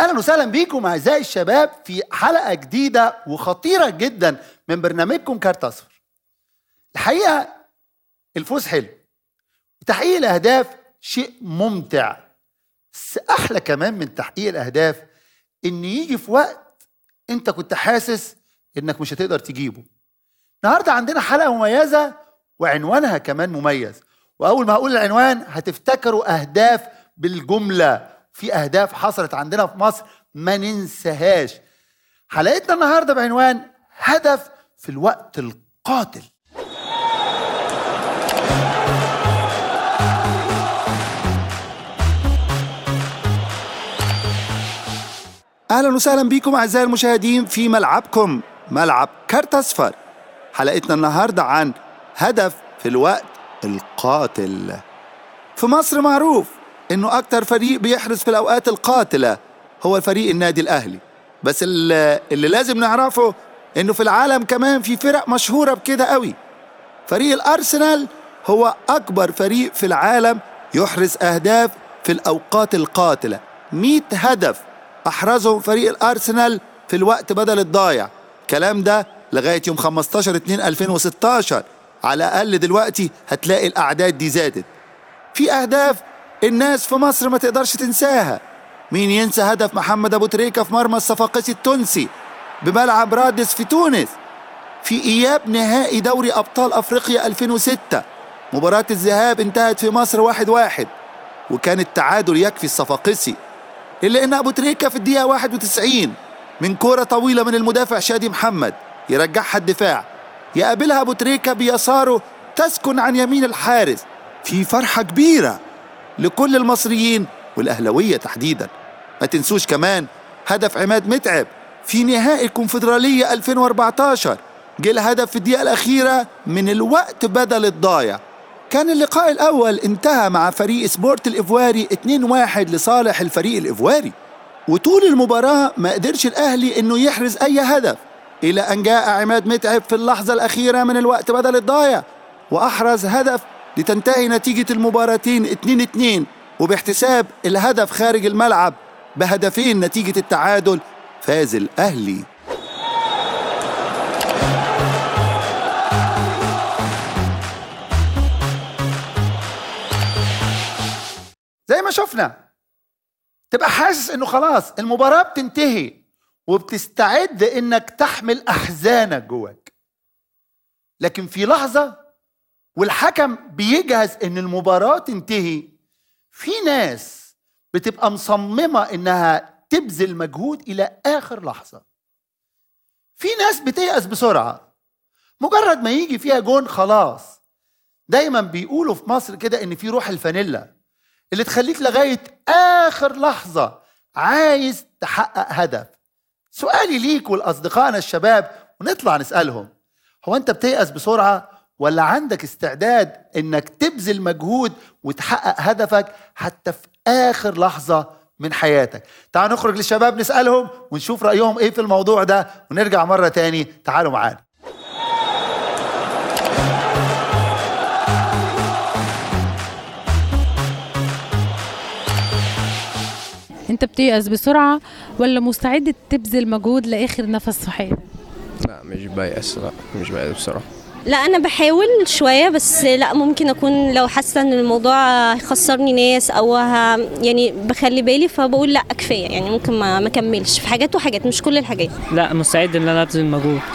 اهلا وسهلا بيكم اعزائي الشباب في حلقه جديده وخطيره جدا من برنامجكم كارت اصفر. الحقيقه الفوز حلو. تحقيق الاهداف شيء ممتع. بس احلى كمان من تحقيق الاهداف ان يجي في وقت انت كنت حاسس انك مش هتقدر تجيبه. النهارده عندنا حلقه مميزه وعنوانها كمان مميز. واول ما هقول العنوان هتفتكروا اهداف بالجمله في اهداف حصلت عندنا في مصر ما ننساهاش حلقتنا النهارده بعنوان هدف في الوقت القاتل اهلا وسهلا بكم اعزائي المشاهدين في ملعبكم ملعب كارت اصفر حلقتنا النهارده عن هدف في الوقت القاتل في مصر معروف انه اكتر فريق بيحرص في الاوقات القاتله هو فريق النادي الاهلي بس اللي, اللي لازم نعرفه انه في العالم كمان في فرق مشهوره بكده قوي فريق الارسنال هو اكبر فريق في العالم يحرز اهداف في الاوقات القاتله 100 هدف احرزهم فريق الارسنال في الوقت بدل الضايع الكلام ده لغايه يوم 15 2 2016 على الاقل دلوقتي هتلاقي الاعداد دي زادت في اهداف الناس في مصر ما تقدرش تنساها مين ينسى هدف محمد ابو تريكه في مرمى الصفاقسي التونسي بملعب رادس في تونس في اياب نهائي دوري ابطال افريقيا 2006 مباراة الذهاب انتهت في مصر واحد واحد وكان التعادل يكفي الصفاقسي إلا إن أبو تريكة في الدقيقة 91 من كورة طويلة من المدافع شادي محمد يرجعها الدفاع يقابلها أبو تريكة بيساره تسكن عن يمين الحارس في فرحة كبيرة لكل المصريين والأهلوية تحديدا ما تنسوش كمان هدف عماد متعب في نهائي الكونفدرالية 2014 جه الهدف في الدقيقة الأخيرة من الوقت بدل الضايع كان اللقاء الأول انتهى مع فريق سبورت الإفواري 2-1 لصالح الفريق الإفواري وطول المباراة ما قدرش الأهلي إنه يحرز أي هدف إلى أن جاء عماد متعب في اللحظة الأخيرة من الوقت بدل الضايع وأحرز هدف لتنتهي نتيجة المباراتين 2-2 وباحتساب الهدف خارج الملعب بهدفين نتيجة التعادل فاز الأهلي زي ما شفنا تبقى حاسس انه خلاص المباراة بتنتهي وبتستعد انك تحمل احزانك جواك لكن في لحظة والحكم بيجهز ان المباراة تنتهي في ناس بتبقى مصممة انها تبذل مجهود الى اخر لحظة في ناس بتيأس بسرعة مجرد ما يجي فيها جون خلاص دايما بيقولوا في مصر كده ان في روح الفانيلا اللي تخليك لغاية آخر لحظة عايز تحقق هدف سؤالي ليك ولأصدقائنا الشباب ونطلع نسألهم هو أنت بتيأس بسرعة ولا عندك استعداد إنك تبذل مجهود وتحقق هدفك حتى في آخر لحظة من حياتك تعالوا نخرج للشباب نسألهم ونشوف رأيهم إيه في الموضوع ده ونرجع مرة تاني تعالوا معانا انت بتيأس بسرعة ولا مستعد تبذل مجهود لآخر نفس في حياتك لا مش بيأس لا مش بيأس بصراحة لا انا بحاول شويه بس لا ممكن اكون لو حاسه ان الموضوع هيخسرني ناس او ه... يعني بخلي بالي فبقول لا كفايه يعني ممكن ما ما اكملش في حاجات وحاجات مش كل الحاجات لا مستعد ان انا ابذل مجهود